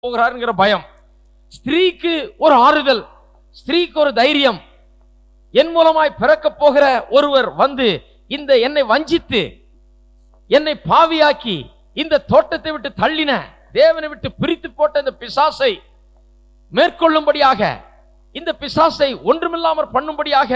போகிறாருங்கிற பயம் ஸ்திரீக்கு ஒரு ஆறுதல் ஸ்திரீக்கு ஒரு தைரியம் என் மூலமாய் பிறக்கப் போகிற ஒருவர் வந்து இந்த என்னை வஞ்சித்து என்னை பாவியாக்கி இந்த தோட்டத்தை விட்டு தள்ளின தேவனை விட்டு பிரித்து போட்ட இந்த பிசாசை மேற்கொள்ளும்படியாக இந்த பிசாசை ஒன்றுமில்லாமற் பண்ணும்படியாக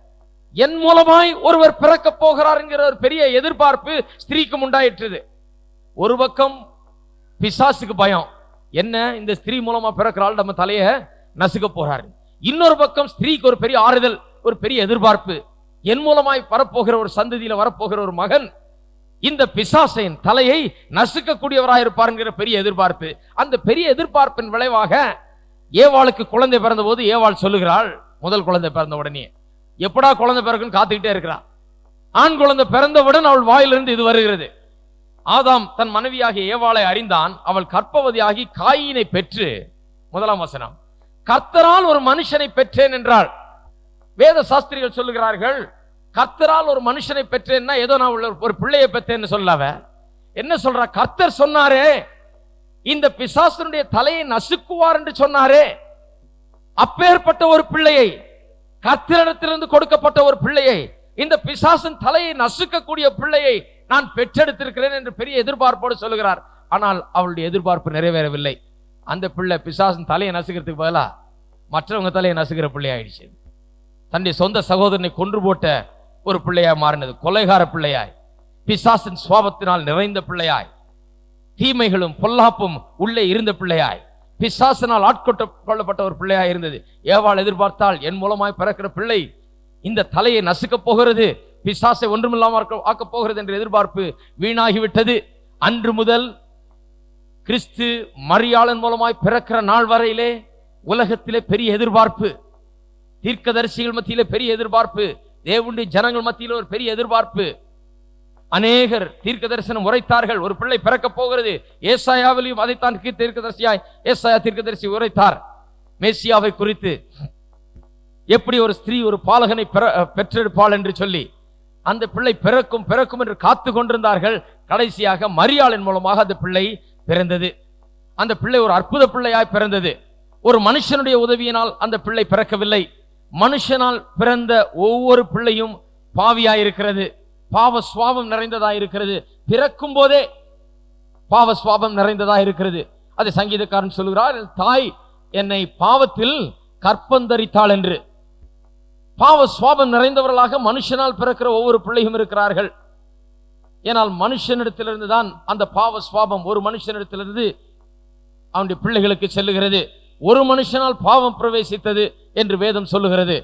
என் மூலமாய் ஒருவர் பிறக்கப் போகிறார் என்கிற ஒரு பெரிய எதிர்பார்ப்பு ஸ்திரீக்கும் உண்டாயிற்றது ஒரு பக்கம் பிசாசுக்கு பயம் என்ன இந்த ஸ்திரீ மூலமா பிறக்கிறாள் நம்ம தலைய நசுக்க போறாரு இன்னொரு பக்கம் ஸ்திரீக்கு ஒரு பெரிய ஆறுதல் ஒரு பெரிய எதிர்பார்ப்பு என் மூலமாய் வரப்போகிற ஒரு சந்ததியில வரப்போகிற ஒரு மகன் இந்த பிசாசையின் தலையை நசுக்கக்கூடியவராக இருப்பாருங்கிற பெரிய எதிர்பார்ப்பு அந்த பெரிய எதிர்பார்ப்பின் விளைவாக ஏவாளுக்கு குழந்தை பிறந்த போது ஏவாள் சொல்லுகிறாள் முதல் குழந்தை பிறந்த உடனே எப்படா குழந்தை பிறகுன்னு காத்துக்கிட்டே இருக்கிறான் ஆண் குழந்தை பிறந்தவுடன் அவள் வாயிலிருந்து இது வருகிறது ஆதாம் தன் மனைவியாகிய ஏவாளை அறிந்தான் அவள் கற்பவதியாகி காயினை பெற்று முதலாம் வசனம் கர்த்தரால் ஒரு மனுஷனை பெற்றேன் என்றாள் வேத சாஸ்திரிகள் சொல்லுகிறார்கள் கர்த்தரால் ஒரு மனுஷனை பெற்றேன்னா ஏதோ நான் உள்ள ஒரு பிள்ளையை பெற்றேன்னு சொல்லவ என்ன சொல்றா கர்த்தர் சொன்னாரே இந்த பிசாசனுடைய தலையை நசுக்குவார் என்று சொன்னாரே அப்பேற்பட்ட ஒரு பிள்ளையை கர்த்தரிடத்திலிருந்து கொடுக்கப்பட்ட ஒரு பிள்ளையை இந்த பிசாசன் தலையை நசுக்கக்கூடிய பிள்ளையை நான் பெற்றெடுத்திருக்கிறேன் என்று பெரிய எதிர்பார்ப்போடு சொல்லுகிறார் ஆனால் அவளுடைய எதிர்பார்ப்பு நிறைவேறவில்லை அந்த பிள்ளை பிசாசன் தலையை நசுக்கிறதுக்கு பதிலா மற்றவங்க தலையை நசுக்கிற பிள்ளை ஆயிடுச்சு தன்னுடைய சொந்த சகோதரனை கொன்று போட்ட ஒரு பிள்ளையாய் மாறினது கொலைகார பிள்ளையாய் பிசாசின் சுவாபத்தினால் நிறைந்த பிள்ளையாய் தீமைகளும் பொல்லாப்பும் உள்ளே இருந்த பிள்ளையாய் பிசாசினால் ஆட்கொட்ட கொள்ளப்பட்ட ஒரு பிள்ளையாய் இருந்தது ஏவாள் எதிர்பார்த்தால் என் மூலமாய் பிறக்கிற பிள்ளை இந்த தலையை நசுக்கப் போகிறது பிசாசை ஒன்றுமில்லாமல் ஆக்க- ஆக்கப் போகிறது என்ற எதிர்பார்ப்பு வீணாகிவிட்டது அன்று முதல் கிறிஸ்து மரியாளன் மூலமாய் பிறக்கிற நாள் வரையிலே உலகத்திலே பெரிய எதிர்பார்ப்பு தீர்க்கதரிசிகள் மத்தியிலே பெரிய எதிர்பார்ப்பு தேவனுடைய ஜனங்கள் மத்தியிலே ஒரு பெரிய எதிர்பார்ப்பு அநேகர் தீர்க்க தரிசனம் உரைத்தார்கள் ஒரு பிள்ளை பிறக்கப் போகிறது ஏசாயாவிலையும் அதைத்தான் தீர்க்கதரிசியாய் ஏசாயா தீர்க்கதரிசி உரைத்தார் மேசியாவை குறித்து எப்படி ஒரு ஸ்திரீ ஒரு பாலகனை பெற- பெற்றெடுப்பாள் என்று சொல்லி அந்த பிள்ளை பிறக்கும் பிறக்கும் என்று காத்து கொண்டிருந்தார்கள் கடைசியாக மரியாளின் மூலமாக அந்த பிள்ளை பிறந்தது அந்த பிள்ளை ஒரு அற்புத பிள்ளையாய் பிறந்தது ஒரு மனுஷனுடைய உதவியினால் அந்த பிள்ளை பிறக்கவில்லை மனுஷனால் பிறந்த ஒவ்வொரு பிள்ளையும் பாவியாய் இருக்கிறது பாவ சுவாபம் நிறைந்ததாய் இருக்கிறது பிறக்கும் போதே பாவ சுவாபம் நிறைந்ததா இருக்கிறது அது சங்கீதக்காரன் சொல்கிறார் "என் தாய் என்னை பாவத்தில் கற்பந்தரித்தாள் என்று பாவ சுவாபம் நிறைந்தவர்களாக மனுஷனால் பிறக்கிற ஒவ்வொரு பிள்ளையும் இருக்கிறார்கள் ஏனால் மனுஷனிடத்திலிருந்து தான் அந்த பாவ சுவாபம் ஒரு மனுஷனிடத்திலிருந்து அவனுடைய பிள்ளைகளுக்கு செல்லுகிறது ஒரு மனுஷனால் பாவம் பிரவேசித்தது என்று வேதம் சொல்லுகிறது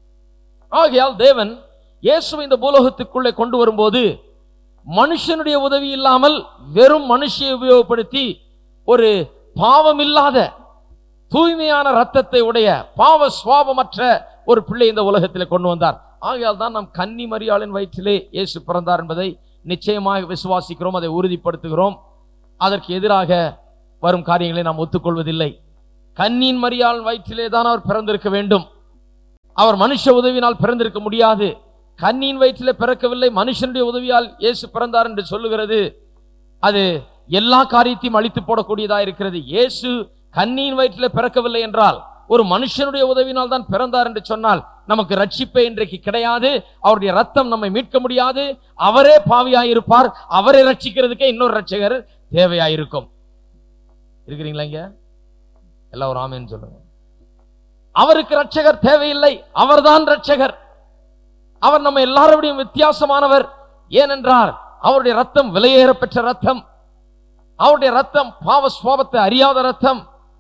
ஆகையால் தேவன் இயேசுவை இந்த பூலோகத்துக்குள்ளே கொண்டு வரும்போது மனுஷனுடைய உதவி இல்லாமல் வெறும் மனுஷியை உபயோகப்படுத்தி ஒரு பாவமில்லாத தூய்மையான ரத்தத்தை உடைய பாவ சுவாபமற்ற ஒரு பிள்ளை இந்த உலகத்தில் கொண்டு வந்தார் ஆகையால் தான் நாம் கன்னி மரியாளின் வயிற்றிலே இயேசு பிறந்தார் என்பதை நிச்சயமாக விசுவாசிக்கிறோம் அதை உறுதிப்படுத்துகிறோம் அதற்கு எதிராக வரும் காரியங்களை நாம் ஒத்துக்கொள்வதில்லை கன்னியின் மரியாளின் வயிற்றிலே தான் அவர் பிறந்திருக்க வேண்டும் அவர் மனுஷ உதவியினால் பிறந்திருக்க முடியாது கன்னியின் வயிற்றிலே பிறக்கவில்லை மனுஷனுடைய உதவியால் இயேசு பிறந்தார் என்று சொல்லுகிறது அது எல்லா காரியத்தையும் அழித்து போடக்கூடியதா இருக்கிறது இயேசு கன்னியின் வயிற்றிலே பிறக்கவில்லை என்றால் ஒரு மனுஷனுடைய உதவினால் தான் பிறந்தார் என்று சொன்னால் நமக்கு ரட்சிப்பே இன்றைக்கு கிடையாது அவருடைய ரத்தம் நம்மை மீட்க முடியாது அவரே பாவியாயிருப்பார் அவரை ரட்சிக்கிறதுக்கே இன்னொரு ரட்சகர் தேவையாயிருக்கும் இருக்கிறீங்களா இங்க எல்லாம் ஒரு ஆமேன்னு சொல்லுங்க அவருக்கு ரட்சகர் தேவையில்லை அவர்தான் ரட்சகர் அவர் நம்ம எல்லாரோடையும் வித்தியாசமானவர் ஏனென்றால் அவருடைய ரத்தம் விலையேற பெற்ற ரத்தம் அவருடைய ரத்தம் பாவ சுவாபத்தை அறியாத ரத்தம்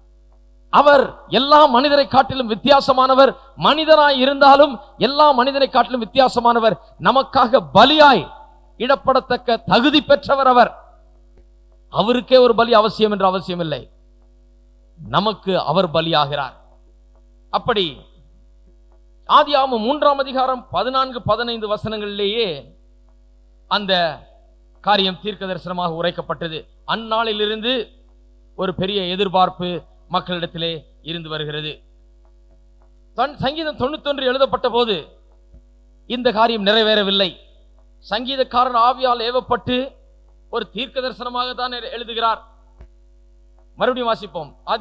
அவர் எல்லா மனிதரை காட்டிலும் வித்தியாசமானவர் மனிதனாய் இருந்தாலும் எல்லா மனிதரை காட்டிலும் வித்தியாசமானவர் நமக்காக பலியாய் இடப்படத்தக்க தகுதி பெற்றவர் அவர் அவருக்கே ஒரு பலி அவசியம் என்று அவசியம் இல்லை நமக்கு அவர் பலியாகிறார் அப்படி ஆதியாகமம் மூன்றாம் அதிகாரம் பதினான்கு பதினைந்து வசனங்களிலேயே அந்த காரியம் தீர்க்க தரிசனமாக உரைக்கப்பட்டது அந்நாளிலிருந்து ஒரு பெரிய எதிர்பார்ப்பு மக்களிடத்திலே இருந்து வருகிறது தன் சங்கீதம் தொண்ணூத்தொன்று எழுதப்பட்ட போது இந்த காரியம் நிறைவேறவில்லை சங்கீதக்காரன் ஆவியால் ஏவப்பட்டு ஒரு தீர்க்க தரிசனமாக தான் எழுதுகிறார் மறுபடியும் வாசிப்போம் ஆதி